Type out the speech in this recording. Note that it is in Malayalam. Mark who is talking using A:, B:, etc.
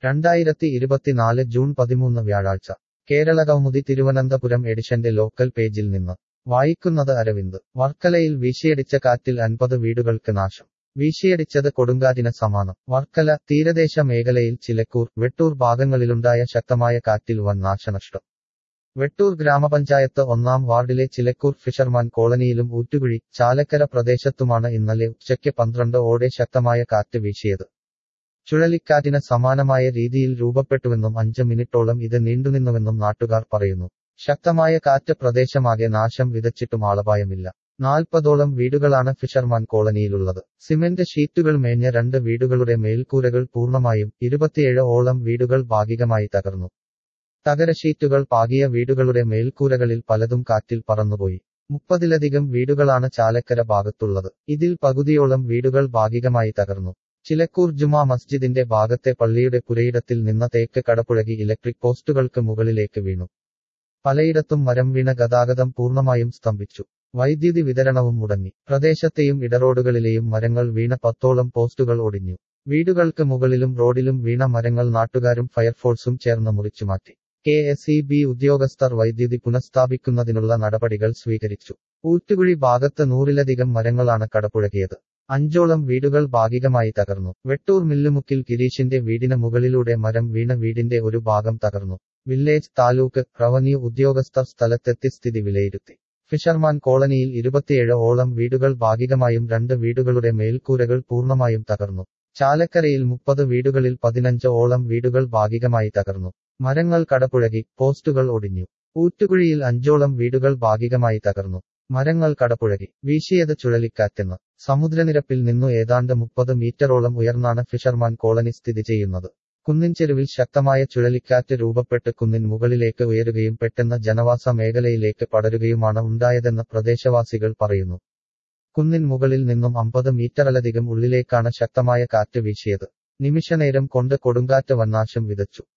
A: രണ്ടായിരത്തി ഇരുപത്തിനാല് ജൂൺ പതിമൂന്ന് വ്യാഴാഴ്ച കേരള കൗമുദി തിരുവനന്തപുരം എഡിഷന്റെ ലോക്കൽ പേജിൽ നിന്ന് വായിക്കുന്നത് അരവിന്ദ് വർക്കലയിൽ വീശിയടിച്ച കാറ്റിൽ അൻപത് വീടുകൾക്ക് നാശം വീശിയടിച്ചത് കൊടുങ്കാറ്റിന് സമാനം വർക്കല തീരദേശ മേഖലയിൽ ചിലക്കൂർ വെട്ടൂർ ഭാഗങ്ങളിലുണ്ടായ ശക്തമായ കാറ്റിൽ വൻ നാശനഷ്ടം വെട്ടൂർ ഗ്രാമപഞ്ചായത്ത് ഒന്നാം വാർഡിലെ ചിലക്കൂർ ഫിഷർമാൻ കോളനിയിലും ഊറ്റുകുഴി ചാലക്കര പ്രദേശത്തുമാണ് ഇന്നലെ ഉച്ചയ്ക്ക് പന്ത്രണ്ട് ഓടെ ശക്തമായ കാറ്റ് വീശിയത് ചുഴലിക്കാറ്റിന് സമാനമായ രീതിയിൽ രൂപപ്പെട്ടുവെന്നും അഞ്ച് മിനിറ്റോളം ഇത് നീണ്ടുനിന്നുവെന്നും നാട്ടുകാർ പറയുന്നു ശക്തമായ കാറ്റ് പ്രദേശമാകെ നാശം വിതച്ചിട്ടും ആളപായമില്ല നാൽപ്പതോളം വീടുകളാണ് ഫിഷർമാൻ കോളനിയിലുള്ളത് സിമന്റ് ഷീറ്റുകൾ മേഞ്ഞ രണ്ട് വീടുകളുടെ മേൽക്കൂരകൾ പൂർണ്ണമായും ഇരുപത്തിയേഴ് ഓളം വീടുകൾ ഭാഗികമായി തകർന്നു തകര ഷീറ്റുകൾ പാകിയ വീടുകളുടെ മേൽക്കൂരകളിൽ പലതും കാറ്റിൽ പറന്നുപോയി മുപ്പതിലധികം വീടുകളാണ് ചാലക്കര ഭാഗത്തുള്ളത് ഇതിൽ പകുതിയോളം വീടുകൾ ഭാഗികമായി തകർന്നു ചിലക്കൂർ ജുമാ മസ്ജിദിന്റെ ഭാഗത്തെ പള്ളിയുടെ പുരയിടത്തിൽ നിന്ന തേക്ക് കടപുഴകി ഇലക്ട്രിക് പോസ്റ്റുകൾക്ക് മുകളിലേക്ക് വീണു പലയിടത്തും മരം വീണ ഗതാഗതം പൂർണ്ണമായും സ്തംഭിച്ചു വൈദ്യുതി വിതരണവും മുടങ്ങി പ്രദേശത്തെയും ഇടറോഡുകളിലെയും മരങ്ങൾ വീണ പത്തോളം പോസ്റ്റുകൾ ഒടിഞ്ഞു വീടുകൾക്ക് മുകളിലും റോഡിലും വീണ മരങ്ങൾ നാട്ടുകാരും ഫയർഫോഴ്സും ചേർന്ന് മുറിച്ചുമാറ്റി കെ എസ് ഇ ബി ഉദ്യോഗസ്ഥർ വൈദ്യുതി പുനഃസ്ഥാപിക്കുന്നതിനുള്ള നടപടികൾ സ്വീകരിച്ചു ഊറ്റുകുഴി ഭാഗത്ത് നൂറിലധികം മരങ്ങളാണ് കടപുഴകിയത് അഞ്ചോളം വീടുകൾ ഭാഗികമായി തകർന്നു വെട്ടൂർ മില്ലുമുക്കിൽ ഗിരീഷിന്റെ വീടിന് മുകളിലൂടെ മരം വീണ വീടിന്റെ ഒരു ഭാഗം തകർന്നു വില്ലേജ് താലൂക്ക് റവന്യൂ ഉദ്യോഗസ്ഥർ സ്ഥലത്തെത്തി സ്ഥിതി വിലയിരുത്തി ഫിഷർമാൻ കോളനിയിൽ ഇരുപത്തിയേഴ് ഓളം വീടുകൾ ഭാഗികമായും രണ്ട് വീടുകളുടെ മേൽക്കൂരകൾ പൂർണ്ണമായും തകർന്നു ചാലക്കരയിൽ മുപ്പത് വീടുകളിൽ പതിനഞ്ച് ഓളം വീടുകൾ ഭാഗികമായി തകർന്നു മരങ്ങൾ കടപുഴകി പോസ്റ്റുകൾ ഒടിഞ്ഞു ഊറ്റുകുഴിയിൽ അഞ്ചോളം വീടുകൾ ഭാഗികമായി തകർന്നു മരങ്ങൾ കടപുഴകി വീശിയത് ചുഴലിക്കാറ്റെന്ന് സമുദ്രനിരപ്പിൽ നിന്നു ഏതാണ്ട് മുപ്പത് മീറ്ററോളം ഉയർന്നാണ് ഫിഷർമാൻ കോളനി സ്ഥിതി ചെയ്യുന്നത് കുന്നിൻ ചെരുവിൽ ശക്തമായ ചുഴലിക്കാറ്റ് രൂപപ്പെട്ട് കുന്നിൻ മുകളിലേക്ക് ഉയരുകയും പെട്ടെന്ന് ജനവാസ മേഖലയിലേക്ക് പടരുകയുമാണ് ഉണ്ടായതെന്ന് പ്രദേശവാസികൾ പറയുന്നു കുന്നിൻ മുകളിൽ നിന്നും അമ്പത് മീറ്ററിലധികം ഉള്ളിലേക്കാണ് ശക്തമായ കാറ്റ് വീശിയത് നിമിഷനേരം കൊണ്ട് കൊടുങ്കാറ്റ് വന്നാശം വിതച്ചു